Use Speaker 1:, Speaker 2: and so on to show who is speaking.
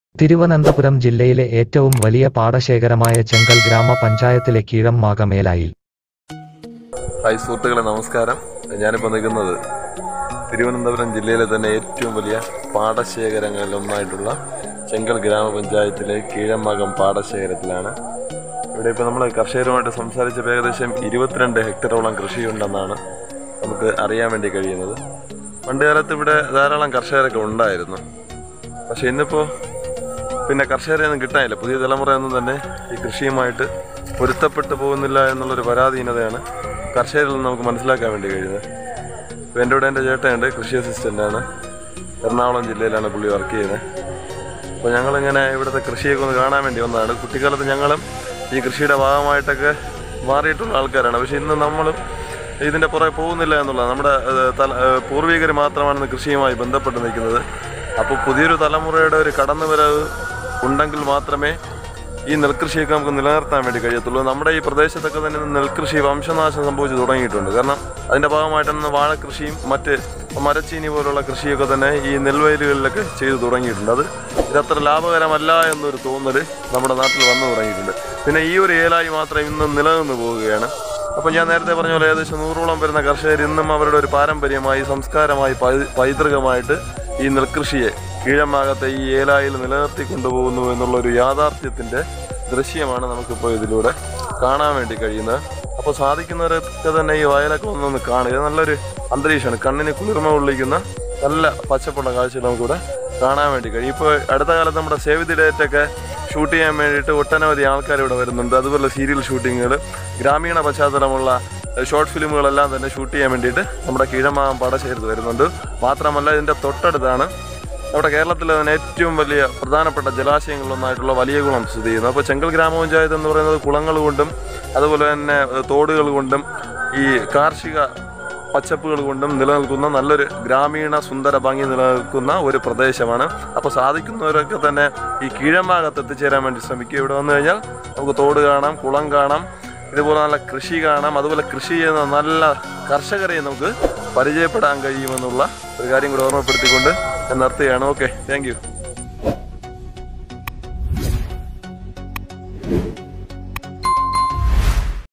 Speaker 1: തിരുവനന്തപുരം ജില്ലയിലെ ഏറ്റവും വലിയ പാടശേഖരമായ ചെങ്കൽ ഗ്രാമപഞ്ചായത്തിലെ കീഴമ്മാക മേലായിൽ
Speaker 2: ഹായ് സുഹൃത്തുക്കളെ നമസ്കാരം ഞാനിപ്പോൾ നിൽക്കുന്നത് തിരുവനന്തപുരം ജില്ലയിലെ തന്നെ ഏറ്റവും വലിയ പാടശേഖരങ്ങളിൽ ഒന്നായിട്ടുള്ള ചെങ്കൽ ഗ്രാമപഞ്ചായത്തിലെ കീഴമകം പാടശേഖരത്തിലാണ് ഇവിടെ ഇപ്പോൾ നമ്മൾ കർഷകരുമായിട്ട് സംസാരിച്ചപ്പോൾ ഏകദേശം ഇരുപത്തിരണ്ട് ഹെക്ടറോളം കൃഷിയുണ്ടെന്നാണ് നമുക്ക് അറിയാൻ വേണ്ടി കഴിയുന്നത് പണ്ട് കാലത്ത് ഇവിടെ ധാരാളം കർഷകരൊക്കെ ഉണ്ടായിരുന്നു പക്ഷേ ഇന്നിപ്പോൾ പിന്നെ കർഷകരെ ഒന്നും കിട്ടാനില്ല പുതിയ തലമുറയൊന്നും തന്നെ ഈ കൃഷിയുമായിട്ട് പൊരുത്തപ്പെട്ടു പോകുന്നില്ല എന്നുള്ളൊരു പരാധീനതയാണ് കർഷകരിൽ നിന്ന് നമുക്ക് മനസ്സിലാക്കാൻ വേണ്ടി കഴിയുന്നത് ഇപ്പോൾ എൻ്റെ കൂടെ എൻ്റെ ചേട്ടനുണ്ട് കൃഷി അസിസ്റ്റൻ്റാണ് എറണാകുളം ജില്ലയിലാണ് പുള്ളി വർക്ക് ചെയ്യുന്നത് അപ്പോൾ ഞങ്ങളിങ്ങനെ ഇവിടുത്തെ കൃഷിയൊക്കെ ഒന്ന് കാണാൻ വേണ്ടി വന്നതാണ് കുട്ടിക്കാലത്ത് ഞങ്ങളും ഈ കൃഷിയുടെ ഭാഗമായിട്ടൊക്കെ മാറിയിട്ടുള്ള ആൾക്കാരാണ് പക്ഷേ ഇന്ന് നമ്മളും ഇതിൻ്റെ പുറകെ പോകുന്നില്ല എന്നുള്ളതാണ് നമ്മുടെ ഏഹ്, തല പൂർവികർ മാത്രമാണ് ഇന്ന് കൃഷിയുമായി ബന്ധപ്പെട്ട് നിൽക്കുന്നത് അപ്പോൾ പുതിയൊരു തലമുറയുടെ ഒരു കടന്നുവരവ് ഉണ്ടെങ്കിൽ മാത്രമേ ഈ നെൽകൃഷിയൊക്കെ നമുക്ക് നിലനിർത്താൻ വേണ്ടി കഴിയത്തുള്ളൂ നമ്മുടെ ഈ പ്രദേശത്തൊക്കെ തന്നെ നെൽകൃഷി വംശനാശം സംഭവിച്ചു തുടങ്ങിയിട്ടുണ്ട് കാരണം അതിൻ്റെ ഭാഗമായിട്ടാണ് വാഴകൃഷിയും മറ്റ് മരച്ചീനി പോലുള്ള കൃഷിയൊക്കെ തന്നെ ഈ നെൽവയലുകളിലൊക്കെ ചെയ്തു തുടങ്ങിയിട്ടുണ്ട് അത് ഇതത്ര ലാഭകരമല്ല എന്നൊരു തോന്നൽ നമ്മുടെ നാട്ടിൽ വന്നു തുടങ്ങിയിട്ടുണ്ട് പിന്നെ ഈ ഒരു ഏലായി മാത്രം ഇന്നും നിലനിന്ന് പോവുകയാണ് അപ്പോൾ ഞാൻ നേരത്തെ പറഞ്ഞ പോലെ ഏകദേശം നൂറോളം വരുന്ന കർഷകർ ഇന്നും അവരുടെ ഒരു പാരമ്പര്യമായി സംസ്കാരമായി പൈ- പൈതൃകമായിട്ട് ഈ നെൽകൃഷിയെ കീഴമാകത്തെ ഈ ഏലായിൽ നിലനിർത്തി കൊണ്ടുപോകുന്നു എന്നുള്ള ഒരു യാഥാർത്ഥ്യത്തിൻ്റെ ദൃശ്യമാണ് നമുക്കിപ്പോൾ ഇതിലൂടെ കാണാൻ വേണ്ടി കഴിയുന്നത് അപ്പോൾ സാധിക്കുന്നവരൊക്കെ തന്നെ ഈ വയലൊക്കെ ഒന്നൊന്ന് കാണുക ഇത് നല്ലൊരു അന്തരീക്ഷമാണ് കണ്ണിന് കുളിർമ കൊള്ളിക്കുന്ന നല്ല പച്ചപ്പുള്ള കാഴ്ചകൾ നമുക്കിവിടെ കാണാൻ വേണ്ടി കഴിയും ഇപ്പോൾ അടുത്ത കാലത്ത് നമ്മുടെ സേവ് ദി ഡേറ്റ് ഒക്കെ ഷൂട്ട് ചെയ്യാൻ വേണ്ടിയിട്ട് ഒട്ടനവധി ആൾക്കാർ ഇവിടെ വരുന്നുണ്ട് അതുപോലെ സീരിയൽ ഷൂട്ടിങ്ങുകൾ ഗ്രാമീണ പശ്ചാത്തലമുള്ള ഷോർട്ട് ഫിലിമുകളെല്ലാം തന്നെ ഷൂട്ട് ചെയ്യാൻ വേണ്ടിയിട്ട് നമ്മുടെ കീഴമാകം പാടശേരത്ത് വരുന്നുണ്ട് മാത്രമല്ല ഇതിൻ്റെ തൊട്ടടുത്താണ് നമ്മുടെ കേരളത്തിലെ തന്നെ ഏറ്റവും വലിയ പ്രധാനപ്പെട്ട ജലാശയങ്ങളിലൊന്നായിട്ടുള്ള വലിയ കുളം സ്ഥിതി ചെയ്യുന്നു അപ്പോൾ ചെങ്കൽ ഗ്രാമപഞ്ചായത്ത് എന്ന് പറയുന്നത് കുളങ്ങൾ കൊണ്ടും അതുപോലെ തന്നെ ഏഹ്, തോടുകൾ കൊണ്ടും ഈ കാർഷിക പച്ചപ്പുകൾ കൊണ്ടും നിലനിൽക്കുന്ന നല്ലൊരു ഗ്രാമീണ സുന്ദര ഭംഗി നിലനിൽക്കുന്ന ഒരു പ്രദേശമാണ് അപ്പോൾ സാധിക്കുന്നവരൊക്കെ തന്നെ ഈ കീഴമ്പാകത്ത് എത്തിച്ചേരാൻ വേണ്ടി ശ്രമിക്കുക ഇവിടെ വന്നു കഴിഞ്ഞാൽ നമുക്ക് തോട് കാണാം കുളം കാണാം ഇതുപോലെ നല്ല കൃഷി കാണാം അതുപോലെ കൃഷി ചെയ്യുന്ന നല്ല കർഷകരെ നമുക്ക് പരിചയപ്പെടാൻ കഴിയുമെന്നുള്ള ഒരു കാര്യം കൂടി ഓർമ്മപ്പെടുത്തിക്കൊണ്ട് ഞാൻ നിർത്തുകയാണ് ഓക്കെ താങ്ക്